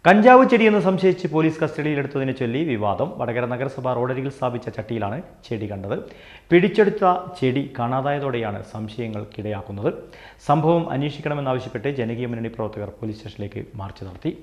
കഞ്ചാവ് ചെടിയെന്ന് സംശയിച്ച് പോലീസ് കസ്റ്റഡിയിലെടുത്തതിനെ ചൊല്ലി വിവാദം വടകര നഗരസഭ റോഡരികിൽ സ്ഥാപിച്ച ചട്ടിയിലാണ് ചെടി കണ്ടത് പിടിച്ചെടുത്ത ചെടി കാണാതായതോടെയാണ് സംശയങ്ങൾക്കിടയാക്കുന്നത് സംഭവം അന്വേഷിക്കണമെന്നാവശ്യപ്പെട്ട് ജനകീയ മുന്നണി പ്രവർത്തകർ പോലീസ് സ്റ്റേഷനിലേക്ക് മാർച്ച് നടത്തി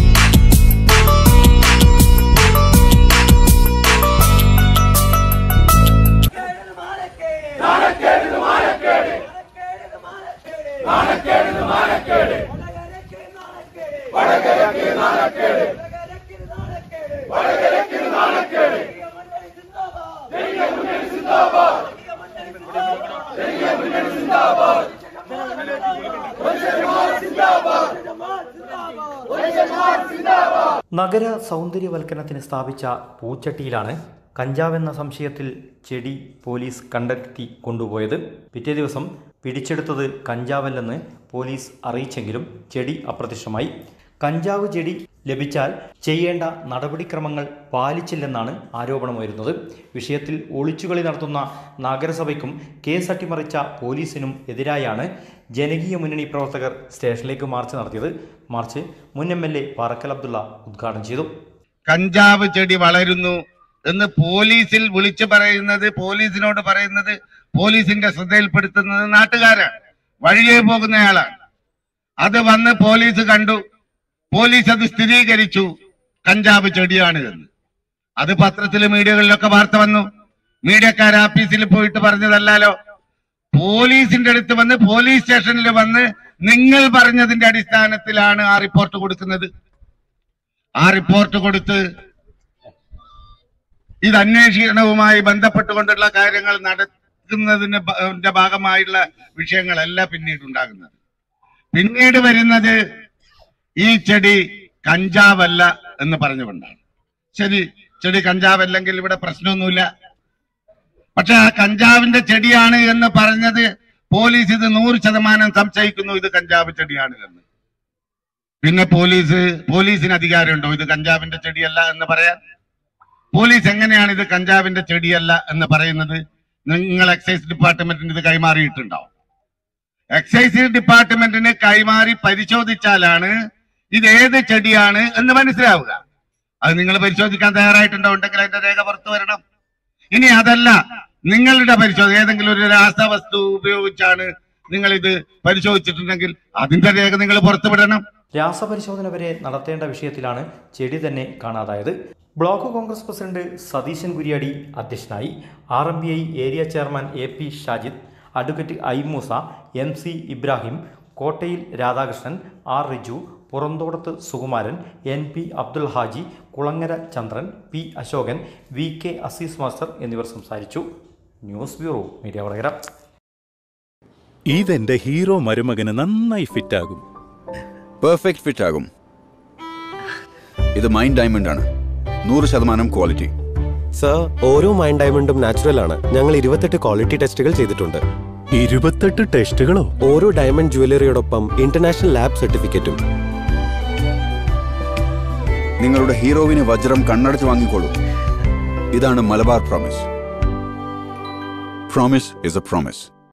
നഗര സൗന്ദര്യവൽക്കരണത്തിന് സ്ഥാപിച്ച പൂച്ചട്ടിയിലാണ് കഞ്ചാവെന്ന സംശയത്തിൽ ചെടി പോലീസ് കണ്ടെത്തി കൊണ്ടുപോയത് പിറ്റേ ദിവസം പിടിച്ചെടുത്തത് കഞ്ചാവല്ലെന്ന് പോലീസ് അറിയിച്ചെങ്കിലും ചെടി അപ്രത്യക്ഷമായി കഞ്ചാവ് ചെടി ലഭിച്ചാൽ ചെയ്യേണ്ട നടപടിക്രമങ്ങൾ പാലിച്ചില്ലെന്നാണ് ആരോപണമുയരുന്നത് വിഷയത്തിൽ ഒളിച്ചുകളി നടത്തുന്ന നഗരസഭയ്ക്കും കേസ് അട്ടിമറിച്ച പോലീസിനും എതിരായാണ് ജനകീയ മുന്നണി പ്രവർത്തകർ സ്റ്റേഷനിലേക്ക് മാർച്ച് നടത്തിയത് മാർച്ച് മുൻ M L A Parakkal Abdullah ഉദ്ഘാടനം ചെയ്തു കഞ്ചാവ് ചെടി വളരുന്നു എന്ന് പോലീസിൽ വിളിച്ചു പറയുന്നത് പോലീസിനോട് പറയുന്നത് പോലീസിന്റെ ശ്രദ്ധയിൽപ്പെടുത്തുന്നത് നാട്ടുകാരാണ് വഴിയെ പോകുന്നയാളാണ് അത് വന്ന് പോലീസ് കണ്ടു പോലീസ് അത് സ്ഥിരീകരിച്ചു കഞ്ചാവ് ചെടിയാണ് എന്ന് അത് പത്രത്തിലും മീഡിയകളിലൊക്കെ വാർത്ത വന്നു മീഡിയക്കാർ ആഫീസിൽ പോയിട്ട് പറഞ്ഞതല്ലാലോ പോലീസിന്റെ അടുത്ത് വന്ന് പോലീസ് സ്റ്റേഷനിൽ വന്ന് നിങ്ങൾ പറഞ്ഞതിന്റെ അടിസ്ഥാനത്തിലാണ് ആ റിപ്പോർട്ട് കൊടുക്കുന്നത് ആ റിപ്പോർട്ട് കൊടുത്ത് ഇത് അന്വേഷണവുമായി ബന്ധപ്പെട്ടുകൊണ്ടുള്ള കാര്യങ്ങൾ നടക്കുന്നതിന് ഭ- ന്റെ ഭാഗമായുള്ള വിഷയങ്ങളല്ല പിന്നീട് ഉണ്ടാകുന്നത് പിന്നീട് വരുന്നത് ഈ ചെടി കഞ്ചാവല്ല എന്ന് പറഞ്ഞുകൊണ്ടാണ് ശരി ചെടി കഞ്ചാവല്ലെങ്കിൽ ഇവിടെ പ്രശ്നമൊന്നുമില്ല പക്ഷെ ആ കഞ്ചാവിന്റെ ചെടിയാണ് എന്ന് പറഞ്ഞത് പോലീസ് ഇത് നൂറ് ശതമാനം സംശയിക്കുന്നു ഇത് കഞ്ചാവ് ചെടിയാണ് എന്ന് പിന്നെ പോലീസ് പോലീസിന് അധികാരമുണ്ടോ ഇത് കഞ്ചാവിന്റെ ചെടിയല്ല എന്ന് പറയാൻ പോലീസ് എങ്ങനെയാണ് ഇത് കഞ്ചാവിന്റെ ചെടിയല്ല എന്ന് പറയുന്നത് നിങ്ങൾ എക്സൈസ് ഡിപ്പാർട്ട്മെന്റിന് ഇത് കൈമാറിയിട്ടുണ്ടോ എക്സൈസ് ഡിപ്പാർട്ട്മെന്റിന് കൈമാറി പരിശോധിച്ചാലാണ് ഇത് ഏത് ചെടിയാണ് എന്ന് മനസ്സിലാവുക അത് നിങ്ങൾ പരിശോധിക്കാൻ തയ്യാറായിട്ടുണ്ടോ ഉണ്ടെങ്കിൽ അതിന്റെ രേഖ പുറത്തു വരണം ഇനി അതല്ല നിങ്ങളുടെ പരിശോധന ഏതെങ്കിലും ഒരു രാസവസ്തു ഉപയോഗിച്ചാണ് നിങ്ങൾ ഇത് പരിശോധിച്ചിട്ടുണ്ടെങ്കിൽ അതിന്റെ രേഖ നിങ്ങൾ പുറത്തുവിടണം രാസപരിശോധന വരെ നടത്തേണ്ട വിഷയത്തിലാണ് ചെടി തന്നെ കാണാതായത് block Congress president Satheesan Kuryadi അധ്യക്ഷനായി R M B I area chairman A P Shajid advocate Aimoosa M C Ibrahim Kottayil Radhakrishnan R Riju Puranthodath Sukumaran N P Abdul Haji Kulangara Chandran P Ashokan V K Azeez master എന്നിവർ സംസാരിച്ചു ന്യൂസ് ബ്യൂറോ മീഡിയ വടകര ഇതെന്റെ ഹീറോ മരുമകന് നന്നായി ഫിറ്റാകും പെർഫെക്റ്റ് ഫിറ്റ് ആകും ഇത് മൈൻഡ് ഡയമണ്ട് ആണ് നൂറ് ശതമാനം ക്വാളിറ്റി സർ ഓരോ മൈൻ ഡയമണ്ടും നാച്ചുറൽ ആണ് ഞങ്ങൾ ഇരുപത്തെട്ട് ക്വാളിറ്റി ടെസ്റ്റുകൾ ചെയ്തിട്ടുണ്ട് ഇരുപത്തെട്ട് ടെസ്റ്റുകളോ ഓരോ ഡയമണ്ട് ജുവലറിയോടൊപ്പം ഇന്റർനാഷണൽ ലാബ് സർട്ടിഫിക്കറ്റും നിങ്ങളുടെ ഹീറോവിന് വജ്രം കണ്ണടച്ച് വാങ്ങിക്കോളൂ ഇതാണ് Malabar promise promise is a promise